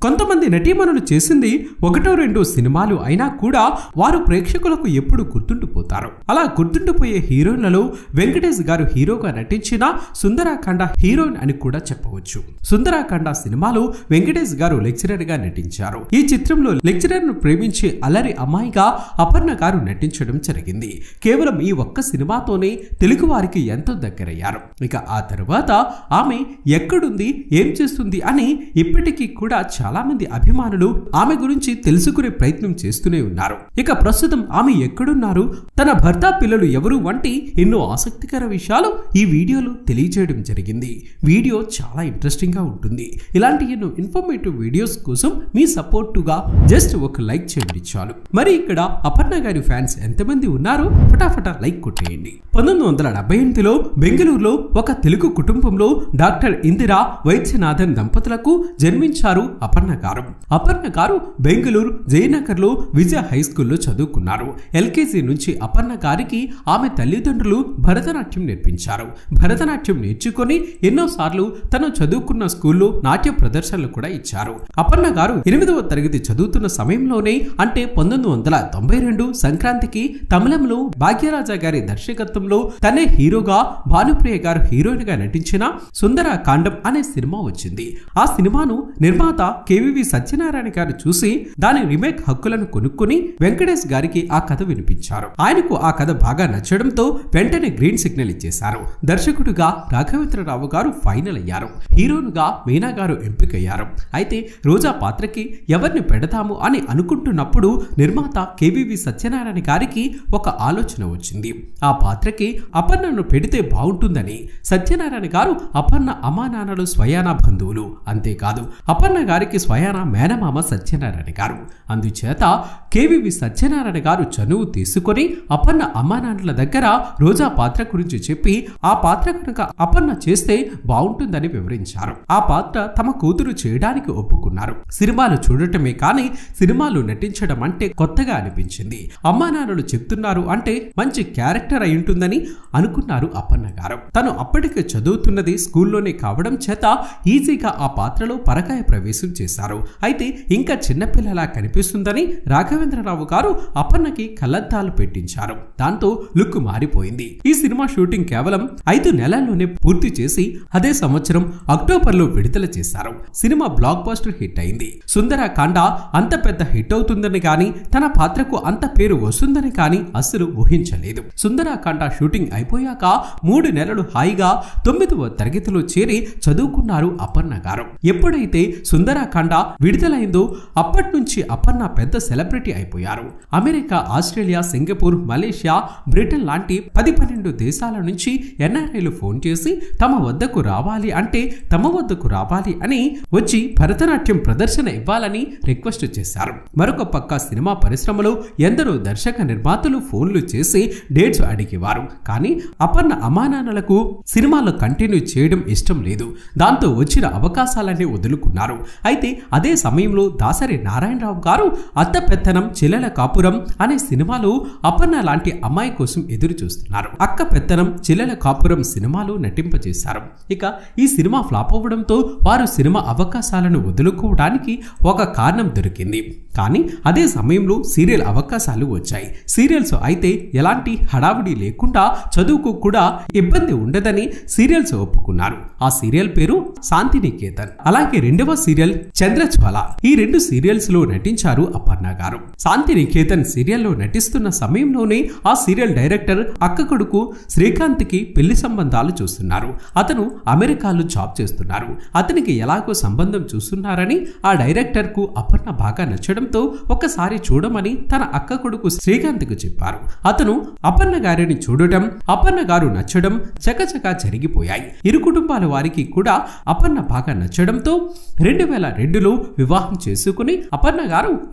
కొంతమంది నటీమణులు చేసింది ఒకటో రెండు సినిమాలు అయినా కూడా వారు ప్రేక్షకులకు ఎప్పుడు గుర్తుండిపోతారు అలా గుర్తుండిపోయే హీరోయిన్లలో వెంకటేష్ గారు హీరోగా నటించిన సుందరాఖండ హీరోయిన్ అని కూడా చెప్పవచ్చు సుందరాఖండ సినిమాలో వెంకటేష్ గారు లెక్చరర్ గా నటించారు ఈ చిత్రంలో లెక్చరర్ ను ప్రేమించే అల్లరి అమ్మాయిగా అపర్ణ గారు నటించడం జరిగింది కేవలం ఈ ఒక్క సినిమాతోనే తెలుగు వారికి ఎంతో దగ్గరయ్యారు ఇక ఆ తర్వాత ఆమె ఎక్కడుంది ఏం చేస్తుంది అని ఇప్పటికీ కూడా చాలా మంది అభిమానులు ఆమె గురించి తెలుసుకునే ప్రయత్నం చేస్తూనే ఉన్నారు ఇక ప్రస్తుతం ఆమె ఎక్కడున్నారు తన భర్త పిల్లలు ఎవరు వంటి ఎన్నో ఆసక్తికర విషయాలు ఈ వీడియోలో తెలియజేయడం జరిగింది వీడియో చాలా ఇంట్రెస్టింగ్ గా ఉంటుంది ఇలాంటి ఎన్నో ఇన్ఫర్మేటివ్ వీడియోస్ కోసం మీ సపోర్టుగా జస్ట్ ఒక లైక్ చేయండి చాలు మరి ఇక్కడ అపర్ణ గారి ఫ్యాన్స్ ఎంతమంది ఉన్నారో ఫటాఫటా లైక్ కొట్టేయండి పంతొమ్మిది వందల డెబ్బై ఎనిమిదిలో బెంగళూరులో ఒక తెలుగు కుటుంబంలో డాక్టర్ ఇందిరా వైద్యనాథన్ దంపతులకు జన్మించారు అపర్ణ గారు అపర్ణ గారు బెంగళూరు జయనగర్ లో విజయ హై స్కూల్లో చదువుకున్నారు ఎల్కేజీ నుంచి అపర్ణ గారికి ఆమె తల్లిదండ్రులు భరతనాట్యం నేర్పించారు భరతనాట్యం నేర్చుకొని ఎన్నోసార్లు తను చదువుకున్న స్కూల్లో నాట్య ప్రదర్శనలు కూడా ఇచ్చారు అపర్ణ గారు ఎనిమిదవ తరగతి చదువుతున్న సమయంలోనే అంటే పంతొమ్మిది వందల తొంభై రెండు సంక్రాంతికి తమిళంలో భాగ్యరాజా గారి దర్శకత్వంలో తనే హీరోగా భానుప్రియ గారు హీరోయిన్ గా నటించిన సుందర కాండం అనే సినిమా వచ్చింది ఆ సినిమాను నిర్మాత కేవీవి సత్యనారాయణ గారు చూసి దాని రీమేక్ హక్కులను కొనుక్కుని వెంకటేష్ గారికి ఆ కథ వినిపించారు ఆయనకు ఆ కథ బాగా నచ్చడంతో వెంటనే గ్రీన్ సిగ్నల్ ఇచ్చేశారు దర్శకుడిగా రాఘవేంద్రరావు గారు ఫైనల్ అయ్యారు హీరోయిన్గా మీనా గారు ఎంపికయ్యారు అయితే రోజా పాత్రకి ఎవరిని పెడతాము అని అనుకుంటున్నప్పుడు నిర్మాత కేవీవి సత్యనారాయణ గారికి ఒక ఆలోచన వచ్చింది ఆ పాత్రకి అపర్ణను పెడితే బాగుంటుందని సత్యనారాయణ గారు అపర్ణ అమ్మానాన్నలు స్వయానా బంధువులు అంతేకాదు అపర్ణ గారికి స్వయానా మేనమామ సత్యనారాయణ గారు అందుచేత కేవీవి సత్యనారాయణ గారు చనువు తీసుకొని అపర్ణ అమ్మానాన్నల దగ్గర రోజా పాత్ర గురించి చెప్పి ఆ పాత్ర కనుక అపర్ణ చేస్తే బాగుంటుందని వివరించారు ఆ పాత్ర తమ కూతురు చేయడానికి ఒప్పుకున్నారు సినిమాలు చూడటమే కానీ సినిమాలు నటించడం అంటే కొత్తగా అనిపించింది అమ్మా నాన్నలు చెప్తున్నారు అంటే మంచి క్యారెక్టర్ అయి ఉంటుందని అనుకున్నారు అపర్ణ గారు తను అప్పటికే చదువుతున్నది స్కూల్లోనే కావడం చేత ఈజీగా ఆ పాత్రలో పరకాయ ప్రవేశం చేశారు అయితే ఇంకా చిన్నపిల్లలా కనిపిస్తుందని రాఘవేంద్రరావు గారు అపర్ణకి కళ్ళద్దాలు పెట్టించారు దాంతో లుక్ మారిపోయింది ఈ సినిమా షూటింగ్ కేవలం ఐదు నెలల్లోనే పూర్తి చేసి అదే సంవత్సరం అక్టోబర్ లో విడుదల చేశారు సినిమా బ్లాక్ బాస్టర్ హిట్ అయింది సుందర కాండ అంత పెద్ద హిట్ అవుతుందని కానీ తన పాత్రకు అంత పేరు వస్తుందని కానీ అస్సలు ఊహించలేదు సుందరాకాండ షూటింగ్ అయిపోయాక మూడు నెలలు హాయిగా తొమ్మిదవ తరగతిలో చేరి చదువుకున్నారు అపర్ణ గారు ఎప్పుడైతే సుందరాకాండ విడుదలైందో అప్పటి నుంచి అపర్ణ పెద్ద సెలబ్రిటీ అయిపోయారు America Australia Singapore Malaysia Britain లాంటి పది పన్నెండు దేశాల నుంచి ఎన్ఆర్ఐలు ఫోన్ చేసి తమ వద్దకు రావాలి అంటే తమ వద్దకు రావాలి అని వచ్చి భరతనాట్యం ప్రదర్శన ఇవ్వాలని రిక్వెస్ట్ చేశారు మరొక పక్క సినిమా పరిశ్రమలో ఎందరో దర్శక నిర్మాతలు ఫోన్లు చేసి డేట్స్ అడిగేవారు కానీ అపర్ణ అమానాన్నలకు సినిమాలో కంటిన్యూ చేయడం ఇష్టం లేదు దాంతో వచ్చిన అవకాశాలన్నీ వదులుకున్నారు అయితే అదే సమయంలో దాసరి నారాయణరావు గారు అత్త పెత్తనం చెల్లెల కాపురం అనే సినిమాలో అపర్ణ లాంటి అమ్మాయి కోసం ఎదురు చూస్తున్నారు అక్క పెత్తనం చెల్లెల కాపురం సినిమాలో నటింపజేశారు ఇక ఈ సినిమా ఫ్లాప్ అవ్వడంతో వారు సినిమా అవకాశాలను వదులుకోవడానికి ఒక కారణం దొరికింది కానీ అదే సమయంలో సీరియల్ అవకాశాలు వచ్చాయి సీరియల్స్ అయితే ఎలాంటి హడావిడి లేకుండా చదువుకు కూడా ఇబ్బంది ఉండదని సీరియల్స్ ఒప్పుకున్నారు ఆ సీరియల్ పేరు శాంతినికేతన్ అలాగే రెండవ సీరియల్ చంద్రజ్వాల ఈ రెండు సీరియల్స్ లో నటించారు అపర్ణ గారు శాంతినికేతన్ సీరియల్లో నటిస్తున్న సమయంలోనే ఆ సీరియల్ డైరెక్టర్ అక్క కొడుకు శ్రీకాంత్ కి పెళ్లి సంబంధాలు చూస్తున్నారు అతను అమెరికాలో జాబ్ చేస్తున్నారు అతనికి ఎలాగో సంబంధం చూస్తున్నారని ఆ డైరెక్టర్ కు అపర్ణ బాగా నచ్చడంతో ఒకసారి చూడమని తన అక్క కొడుకు శ్రీకాంత్ కు చెప్పారు అతను అపర్ణ గారిని చూడటం అపర్ణ గారు నచ్చడం చకచకా జరిగిపోయాయి ఇరు కుటుంబాల వారికి కూడా అపర్ణ బాగా నచ్చడంతో రెండు వేల రెండులో వివాహం చేసుకుని అపర్ణ గారు అమెరికా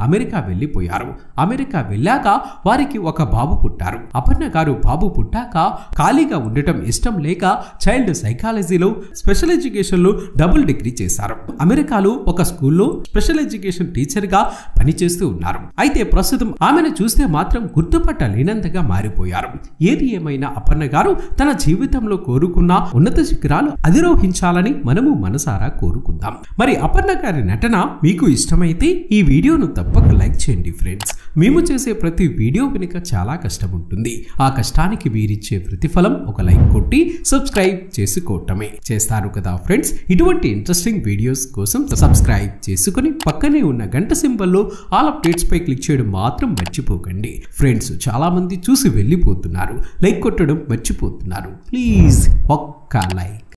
వెళ్ళిపోయారు అమెరికా వెళ్ళాక వారికి ఒక బాబు పుట్టారు అపర్ణ గారు బాబు పుట్టాక ఖాళీగా ఉండటం ఇష్టం లేక చైల్డ్ సైకాలజీలో స్పెషల్ ఎడ్యుకేషన్ లో డబుల్ డిగ్రీ చేశారు అమెరికాలో ఒక స్కూల్లో స్పెషల్ ఎడ్యుకేషన్ టీచర్ గా పనిచేస్తూ ఉన్నారు అయితే ప్రస్తుతం ఆమెను చూస్తే మాత్రం గుర్తుపట్టలేనంతగా మారిపోయారు ఏది ఏమైనా అపర్ణ గారు తన జీవితంలో కోరుకున్న ఉన్నత శిఖరాలు అధిరోహించాలని మనము మనసారా కోరుకుందాం మరి అపర్ణ గారి నటన మీకు ఇష్టమైతే ఈ వీడియోను తప్పక లైక్ చేయండి ఫ్రెండ్స్ మేము చేసే ప్రతి వీడియో వెనుక చాలా కష్టం ఉంటుంది ఆ కష్టానికి మీరిచ్చే ప్రతిఫలం ఒక లైక్ కొట్టి సబ్స్క్రైబ్ చేసుకోవటమే చేస్తారు కదా ఫ్రెండ్స్ ఇటువంటి ఇంట్రెస్టింగ్ వీడియోస్ కోసం సబ్స్క్రైబ్ చేసుకుని పక్కనే ఉన్న గంట సింబల్లో ఆల్ అప్డేట్స్ పై క్లిక్ చేయడం మాత్రం మర్చిపోకండి ఫ్రెండ్స్ చాలా మంది చూసి వెళ్ళిపోతున్నారు లైక్ కొట్టడం మర్చిపోతున్నారు ప్లీజ్ ఒక్క లైక్